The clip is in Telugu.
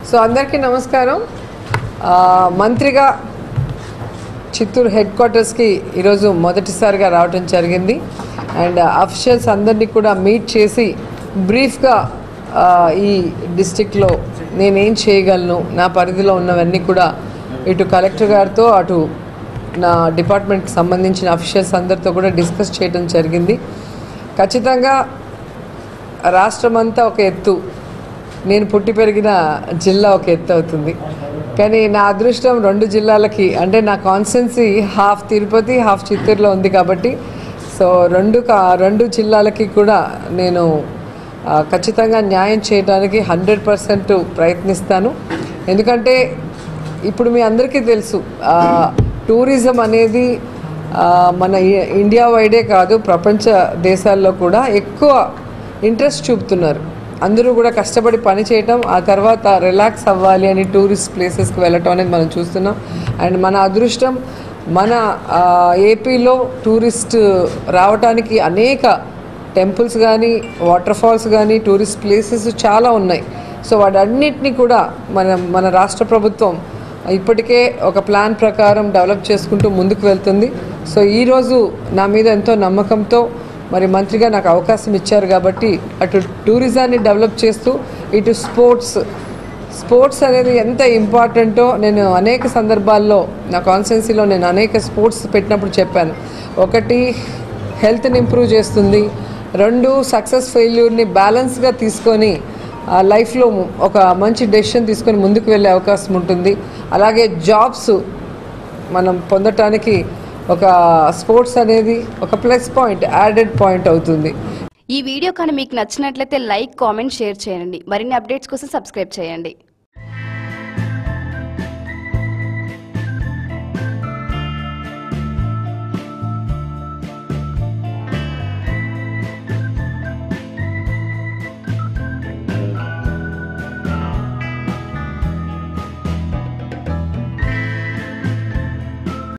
సో అందరికీ నమస్కారం ఆ, మంత్రిగా చిత్తూరు హెడ్ క్వార్టర్స్కి ఈరోజు మొదటిసారిగా రావడం జరిగింది అండ్ అఫిషియల్స్ అందరినీ కూడా మీట్ చేసి బ్రీఫ్గా ఆ, ఈ డిస్టిక్లో నేనేం చేయగలను నా పరిధిలో ఉన్నవన్నీ కూడా ఇటు కలెక్టర్ గారితో అటు నా డిపార్ట్మెంట్కి సంబంధించిన అఫిషియల్స్ అందరితో కూడా డిస్కస్ చేయడం జరిగింది ఖచ్చితంగా రాష్ట్రమంతా ఒక ఎత్తు నేను పుట్టి పెరిగిన జిల్లా ఒక ఎత్తు అవుతుంది కానీ నా అదృష్టం రెండు జిల్లాలకి అంటే నా కాన్స్టెన్సీ హాఫ్ తిరుపతి హాఫ్ చిత్తూరులో ఉంది కాబట్టి సో రెండు కా రెండు జిల్లాలకి కూడా నేను ఆ, ఖచ్చితంగా న్యాయం చేయడానికి హండ్రెడ్ పర్సెంట్ ప్రయత్నిస్తాను ఎందుకంటే ఇప్పుడు మీ అందరికీ తెలుసు ఆ, టూరిజం అనేది ఆ, మన ఇ- ఇండియా వైడే కాదు ప్రపంచ దేశాల్లో కూడా ఎక్కువ ఇంట్రెస్ట్ చూపుతున్నారు అందరూ కూడా కష్టపడి పని చేయటం ఆ తర్వాత రిలాక్స్ అవ్వాలి అని టూరిస్ట్ ప్లేసెస్కి వెళ్ళటం అనేది మనం చూస్తున్నాం అండ్ మన అదృష్టం మన ఆ, ఏపీలో టూరిస్ట్ రావటానికి అనేక టెంపుల్స్ కానీ వాటర్ ఫాల్స్ కానీ టూరిస్ట్ ప్లేసెస్ చాలా ఉన్నాయి సో వాటన్నిటిని కూడా మన మన రాష్ట్ర ప్రభుత్వం ఇప్పటికే ఒక ప్లాన్ ప్రకారం డెవలప్ చేసుకుంటూ ముందుకు వెళ్తుంది సో ఈరోజు నా మీద ఎంతో నమ్మకంతో మరి మంత్రిగా నాకు అవకాశం ఇచ్చారు కాబట్టి అటు టూరిజాన్ని డెవలప్ చేస్తూ ఇటు స్పోర్ట్స్ స్పోర్ట్స్ అనేది ఎంత ఇంపార్టెంటో నేను అనేక సందర్భాల్లో నా కాన్స్టెన్సీలో నేను అనేక స్పోర్ట్స్ పెట్టినప్పుడు చెప్పాను ఒకటి హెల్త్ని ఇంప్రూవ్ చేస్తుంది రెండు సక్సెస్ ఫెయిల్యూర్ని బ్యాలెన్స్గా తీసుకొని ఆ లైఫ్లో ఒక మంచి డెసిషన్ తీసుకొని ముందుకు వెళ్ళే అవకాశం ఉంటుంది అలాగే జాబ్స్ మనం పొందటానికి ఒక స్పోర్ట్స్ అనేది ఒక ప్లస్ పాయింట్ యాడెడ్ పాయింట్ అవుతుంది ఈ వీడియో కానీ మీకు నచ్చినట్లయితే లైక్ కామెంట్ షేర్ చేయండి మరిన్ని అప్డేట్స్ కోసం సబ్స్క్రైబ్ చేయండి